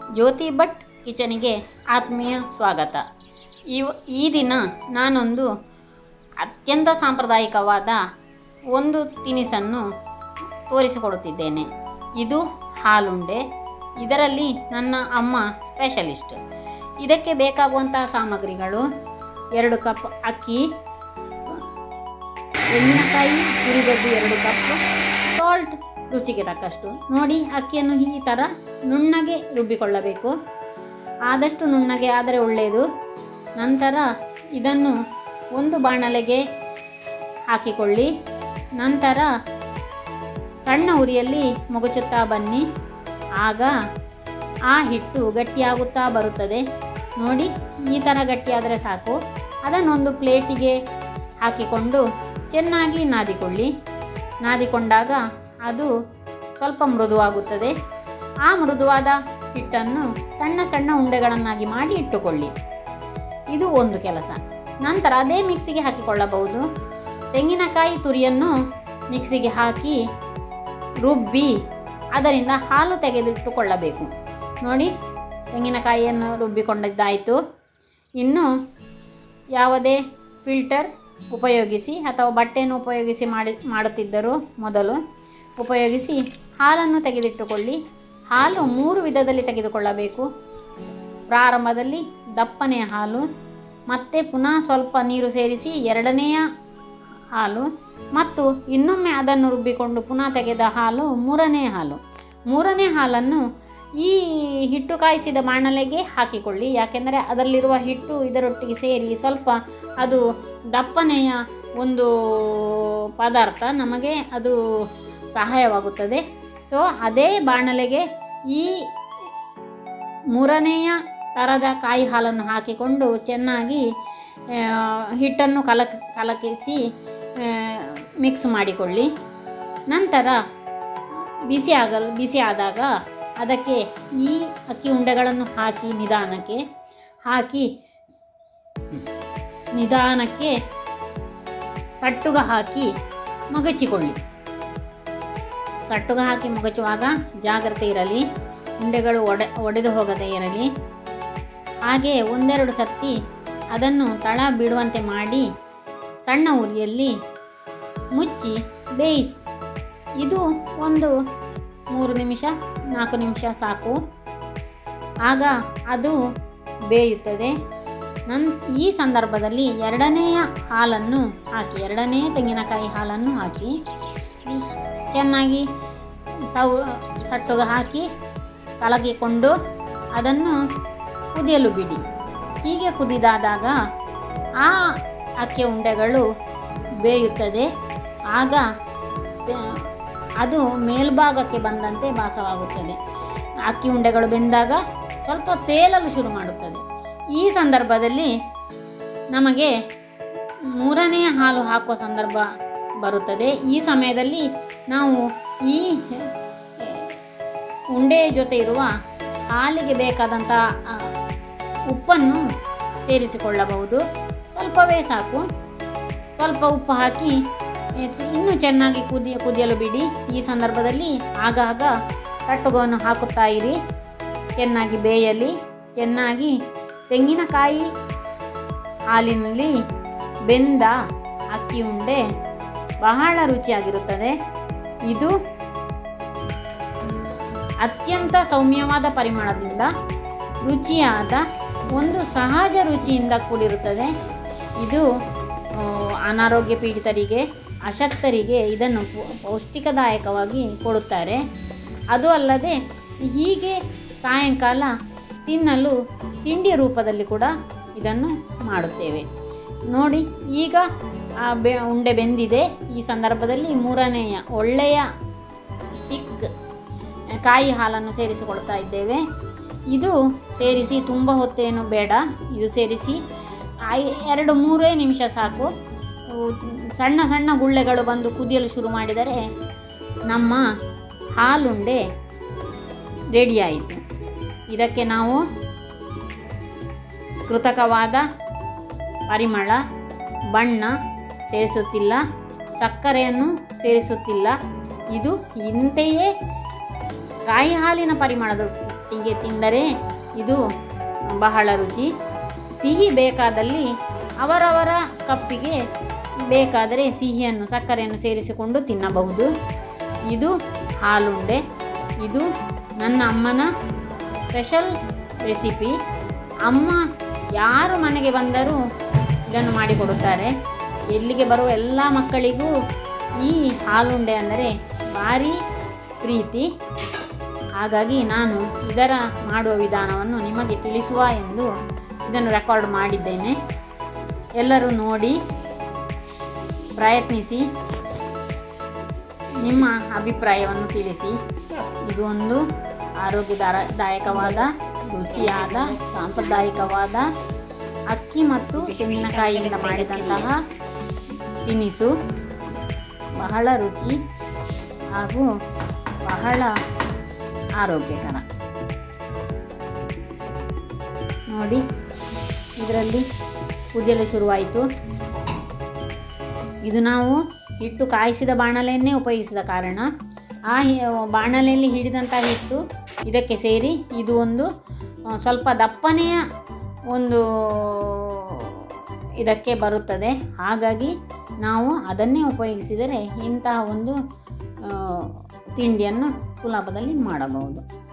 ಜ್ಯೋತಿ ಭಟ್ ಕಿಚನಿಗೆ ಆತ್ಮೀಯ ಸ್ವಾಗತ ಇವ್ ಈ ದಿನ ನಾನೊಂದು ಅತ್ಯಂತ ಸಾಂಪ್ರದಾಯಿಕವಾದ ಒಂದು ತಿನಿಸನ್ನು ತೋರಿಸಿಕೊಡುತ್ತಿದ್ದೇನೆ ಇದು ಹಾಲುಂಡೆ ಇದರಲ್ಲಿ ನನ್ನ ಅಮ್ಮ ಸ್ಪೆಷಲಿಸ್ಟ್ ಇದಕ್ಕೆ ಬೇಕಾಗುವಂತಹ ಸಾಮಗ್ರಿಗಳು ಎರಡು ಕಪ್ ಅಕ್ಕಿ ತೆಂಗಿನಕಾಯಿ ಹುರಿಗಡ್ಡು ಎರಡು ಕಪ್ ಸಾಲ್ಟ್ ರುಚಿಗೆ ತಕ್ಕಷ್ಟು ನೋಡಿ ಅಕ್ಕಿಯನ್ನು ಈ ಥರ ನುಣ್ಣಗೆ ರುಬ್ಬಿಕೊಳ್ಳಬೇಕು ಆದಷ್ಟು ನುಣ್ಣಗೆ ಆದರೆ ಒಳ್ಳೆಯದು ನಂತರ ಇದನ್ನು ಒಂದು ಬಾಣಲೆಗೆ ಹಾಕಿಕೊಳ್ಳಿ ನಂತರ ಸಣ್ಣ ಉರಿಯಲ್ಲಿ ಮೊಗಚುತ್ತಾ ಬನ್ನಿ ಆಗ ಆ ಹಿಟ್ಟು ಗಟ್ಟಿಯಾಗುತ್ತಾ ಬರುತ್ತದೆ ನೋಡಿ ಈ ಥರ ಗಟ್ಟಿಯಾದರೆ ಸಾಕು ಅದನ್ನೊಂದು ಪ್ಲೇಟಿಗೆ ಹಾಕಿಕೊಂಡು ಚೆನ್ನಾಗಿ ನಾದಿಕೊಳ್ಳಿ ನಾದಿಕೊಂಡಾಗ ಅದು ಸ್ವಲ್ಪ ಮೃದುವಾಗುತ್ತದೆ ಆ ಮೃದುವಾದ ಹಿಟ್ಟನ್ನು ಸಣ್ಣ ಸಣ್ಣ ಉಂಡೆಗಳನ್ನಾಗಿ ಮಾಡಿ ಇಟ್ಟುಕೊಳ್ಳಿ ಇದು ಒಂದು ಕೆಲಸ ನಂತರ ಅದೇ ಮಿಕ್ಸಿಗೆ ಹಾಕಿಕೊಳ್ಳಬಹುದು ತೆಂಗಿನಕಾಯಿ ತುರಿಯನ್ನು ಮಿಕ್ಸಿಗೆ ಹಾಕಿ ರುಬ್ಬಿ ಅದರಿಂದ ಹಾಲು ತೆಗೆದಿಟ್ಟುಕೊಳ್ಳಬೇಕು ನೋಡಿ ತೆಂಗಿನಕಾಯಿಯನ್ನು ರುಬ್ಬಿಕೊಂಡಿದ್ದಾಯಿತು ಇನ್ನು ಯಾವುದೇ ಫಿಲ್ಟರ್ ಉಪಯೋಗಿಸಿ ಅಥವಾ ಬಟ್ಟೆಯನ್ನು ಉಪಯೋಗಿಸಿ ಮಾಡಿ ಮಾಡುತ್ತಿದ್ದರು ಮೊದಲು ಉಪಯೋಗಿಸಿ ಹಾಲನ್ನು ತೆಗೆದಿಟ್ಟುಕೊಳ್ಳಿ ಹಾಲು ಮೂರು ವಿಧದಲ್ಲಿ ತೆಗೆದುಕೊಳ್ಳಬೇಕು ಪ್ರಾರಂಭದಲ್ಲಿ ದಪ್ಪನೆಯ ಹಾಲು ಮತ್ತೆ ಪುನಃ ಸ್ವಲ್ಪ ನೀರು ಸೇರಿಸಿ ಎರಡನೆಯ ಹಾಲು ಮತ್ತು ಇನ್ನೊಮ್ಮೆ ಅದನ್ನು ರುಬ್ಬಿಕೊಂಡು ಪುನಃ ತೆಗೆದ ಹಾಲು ಮೂರನೇ ಹಾಲು ಮೂರನೇ ಹಾಲನ್ನು ಈ ಹಿಟ್ಟು ಕಾಯಿಸಿದ ಬಾಣಲೆಗೆ ಹಾಕಿಕೊಳ್ಳಿ ಯಾಕೆಂದರೆ ಅದರಲ್ಲಿರುವ ಹಿಟ್ಟು ಇದರೊಟ್ಟಿಗೆ ಸೇರಿ ಸ್ವಲ್ಪ ಅದು ದಪ್ಪನೆಯ ಒಂದು ಪದಾರ್ಥ ನಮಗೆ ಅದು ಸಹಾಯವಾಗುತ್ತದೆ ಸೊ ಅದೇ ಬಾಣಲೆಗೆ ಈ ಮೂರನೆಯ ಥರದ ಕಾಯಿ ಹಾಲನ್ನು ಹಾಕಿಕೊಂಡು ಚೆನ್ನಾಗಿ ಆ, ಹಿಟ್ಟನ್ನು ಕಲಕ್ ಕಲಕಿಸಿ ಮಿಕ್ಸ್ ಮಾಡಿಕೊಳ್ಳಿ ನಂತರ ಬಿಸಿ ಆಗಲ್ ಬಿಸಿ ಆದಾಗ ಅದಕ್ಕೆ ಈ ಅಕ್ಕಿ ಉಂಡೆಗಳನ್ನು ಹಾಕಿ ನಿಧಾನಕ್ಕೆ ಹಾಕಿ ನಿಧಾನಕ್ಕೆ ಸಟ್ಟುಗ ಹಾಕಿ ಮಗಚಿಕೊಳ್ಳಿ ಸಟ್ಟುಗ ಹಾಕಿ ಮಗಚುವಾಗ ಜಾಗ್ರತೆ ಇರಲಿ ಉಂಡೆಗಳು ಒಡೆ ಒಡೆದು ಹೋಗದೇ ಇರಲಿ ಹಾಗೆ ಒಂದೆರಡು ಸರ್ತಿ ಅದನ್ನು ತಳ ಬಿಡುವಂತೆ ಮಾಡಿ ಸಣ್ಣ ಉರಿಯಲ್ಲಿ ಮುಚ್ಚಿ ಬೇಯಿಸಿ ಇದು ಒಂದು ಮೂರು ನಿಮಿಷ ನಾಲ್ಕು ನಿಮಿಷ ಸಾಕು ಆಗ ಅದು ಬೇಯುತ್ತದೆ ನನ್ ಈ ಸಂದರ್ಭದಲ್ಲಿ ಎರಡನೆಯ ಹಾಲನ್ನು ಹಾಕಿ ಎರಡನೇ ತೆಂಗಿನಕಾಯಿ ಹಾಲನ್ನು ಹಾಕಿ ಚೆನ್ನಾಗಿ ಸೌ ಸಟ್ಟುಗ ಹಾಕಿ ಕಲಗಿಕೊಂಡು ಅದನ್ನು ಕುದಿಯಲು ಬಿಡಿ ಹೀಗೆ ಕುದಿದಾದಾಗ ಆ ಅಕ್ಕಿ ಉಂಡೆಗಳು ಬೇಯುತ್ತದೆ ಆಗ ಆ, ಅದು ಮೇಲ್ಭಾಗಕ್ಕೆ ಬಂದಂತೆ ಭಾಸವಾಗುತ್ತದೆ ಅಕ್ಕಿ ಉಂಡೆಗಳು ಬೆಂದಾಗ ಸ್ವಲ್ಪ ತೇಲಲು ಶುರು ಮಾಡುತ್ತದೆ ಈ ಸಂದರ್ಭದಲ್ಲಿ ನಮಗೆ ಮೂರನೆಯ ಹಾಲು ಹಾಕುವ ಸಂದರ್ಭ ಬರುತ್ತದೆ ಈ ಸಮಯದಲ್ಲಿ ನಾವು ಈ ಉಂಡೆಯ ಜೊತೆ ಇರುವ ಹಾಲಿಗೆ ಬೇಕಾದಂಥ ಆ, ಉಪ್ಪನ್ನು ಸೇರಿಸಿಕೊಳ್ಳಬಹುದು ಸ್ವಲ್ಪವೇ ಸಾಕು ಸ್ವಲ್ಪ ಉಪ್ಪು ಹಾಕಿ ಇನ್ನೂ ಚೆನ್ನಾಗಿ ಕುದಿ ಕುದಿಯಲು ಬಿಡಿ ಈ ಸಂದರ್ಭದಲ್ಲಿ ಆಗಾಗ ಸಟ್ಟುಗವನ್ನು ಹಾಕುತ್ತಾ ಇರಿ ಚೆನ್ನಾಗಿ ಬೇಯಲಿ ಚೆನ್ನಾಗಿ ತೆಂಗಿನಕಾಯಿ ಹಾಲಿನಲ್ಲಿ ಬೆಂದ ಅಕ್ಕಿ ಉಂಡೆ ಬಹಳ ರುಚಿಯಾಗಿರುತ್ತದೆ ಇದು ಅತ್ಯಂತ ಸೌಮ್ಯವಾದ ಪರಿಮಳದಿಂದ ರುಚಿಯಾದ ಒಂದು ಸಹಜ ರುಚಿಯಿಂದ ಕೂಡಿರುತ್ತದೆ ಇದು ಆ, ಅನಾರೋಗ್ಯ ಪೀಡಿತರಿಗೆ ಅಶಕ್ತರಿಗೆ ಇದನ್ನು ಪೌ- ಪೌಷ್ಟಿಕದಾಯಕವಾಗಿ ಕೊಡುತ್ತಾರೆ ಅದು ಅಲ್ಲದೆ ಹೀಗೆ ಸಾಯಂಕಾಲ ತಿನ್ನಲು ತಿಂಡಿ ರೂಪದಲ್ಲಿ ಕೂಡ ಇದನ್ನು ಮಾಡುತ್ತೇವೆ ನೋಡಿ ಈಗ ಆ ಬೆ ಉಂಡೆ ಬೆಂದಿದೆ ಈ ಸಂದರ್ಭದಲ್ಲಿ ಮೂರನೆಯ ಒಳ್ಳೆಯ ತಿಕ್ ಕಾಯಿ ಹಾಲನ್ನು ಸೇರಿಸಿಕೊಳ್ತಾ ಇದ್ದೇವೆ ಇದು ಸೇರಿಸಿ ತುಂಬ ಹೊತ್ತೇನು ಬೇಡ ಇದು ಸೇರಿಸಿ ಐ ಎರಡು ಮೂರೇ ನಿಮಿಷ ಸಾಕು ಉ- ಸಣ್ಣ ಸಣ್ಣ ಗುಳ್ಳೆಗಳು ಬಂದು ಕುದಿಯಲು ಶುರು ಮಾಡಿದರೆ ನಮ್ಮ ಹಾಲುಂಡೆ ರೆಡಿಯಾಯಿತು ಇದಕ್ಕೆ ನಾವು ಕೃತಕವಾದ ಪರಿಮಳ ಬಣ್ಣ ಸೇರಿಸುತ್ತಿಲ್ಲ ಸಕ್ಕರೆಯನ್ನು ಸೇರಿಸುತ್ತಿಲ್ಲ ಇದು ಇಂತೆಯೇ ಕಾಯಿ ಹಾಲಿನ ಪರಿಮಳದ ಒಟ್ಟಿಗೆ ತಿಂದರೆ ಇದು ಬಹಳ ರುಚಿ ಸಿಹಿ ಬೇಕಾದಲ್ಲಿ ಅವರವರ ಕಪ್ಪಿಗೆ ಬೇಕಾದರೆ ಸಿಹಿಯನ್ನು ಸಕ್ಕರೆಯನ್ನು ಸೇರಿಸಿಕೊಂಡು ತಿನ್ನಬಹುದು ಇದು ಹಾಲುಂಡೆ ಇದು ನನ್ನ ಅಮ್ಮನ ಸ್ಪೆಷಲ್ ರೆಸಿಪಿ ಅಮ್ಮ ಯಾರು ಮನೆಗೆ ಬಂದರೂ ಇದನ್ನು ಮಾಡಿಕೊಡುತ್ತಾರೆ ಎಲ್ಲಿಗೆ ಬರುವ ಎಲ್ಲ ಮಕ್ಕಳಿಗೂ ಈ ಹಾಲುಂಡೆ ಅಂದರೆ ಭಾರಿ ಪ್ರೀತಿ ಹಾಗಾಗಿ ನಾನು ಇದರ ಮಾಡುವ ವಿಧಾನವನ್ನು ನಿಮಗೆ ತಿಳಿಸುವ ಎಂದು ಇದನ್ನು ರೆಕಾರ್ಡ್ ಮಾಡಿದ್ದೇನೆ ಎಲ್ಲರೂ ನೋಡಿ ಪ್ರಯತ್ನಿಸಿ ನಿಮ್ಮ ಅಭಿಪ್ರಾಯವನ್ನು ತಿಳಿಸಿ ಇದು ಒಂದು ಆರೋಗ್ಯದಾಯಕವಾದ ರುಚಿಯಾದ ಸಾಂಪ್ರದಾಯಿಕವಾದ ಅಕ್ಕಿ ಮತ್ತು ತೆಂಗಿನಕಾಯಿಯಿಂದ ಮಾಡಿದಂತಹ ತಿನಿಸು ಬಹಳ ರುಚಿ ಹಾಗೂ ಬಹಳ ಆರೋಗ್ಯಕರ ನೋಡಿ ಇದರಲ್ಲಿ ಕುದಿಯಲು ಶುರುವಾಯಿತು ಇದು ನಾವು ಹಿಟ್ಟು ಕಾಯಿಸಿದ ಬಾಣಲೆಯನ್ನೇ ಉಪಯೋಗಿಸಿದ ಕಾರಣ ಆ ಹಿ- ಬಾಣಲೆಯಲ್ಲಿ ಹಿಡಿದಂಥ ಹಿಟ್ಟು ಇದಕ್ಕೆ ಸೇರಿ ಇದು ಒಂದು ಆ, ಸ್ವಲ್ಪ ದಪ್ಪನೆಯ ಒಂದು ಇದಕ್ಕೆ ಬರುತ್ತದೆ ಹಾಗಾಗಿ ನಾವು ಅದನ್ನೇ ಉಪಯೋಗಿಸಿದರೆ ಇಂತಹ ಒಂದು ಆ, ತಿಂಡಿಯನ್ನು ಸುಲಭದಲ್ಲಿ ಮಾಡಬಹುದು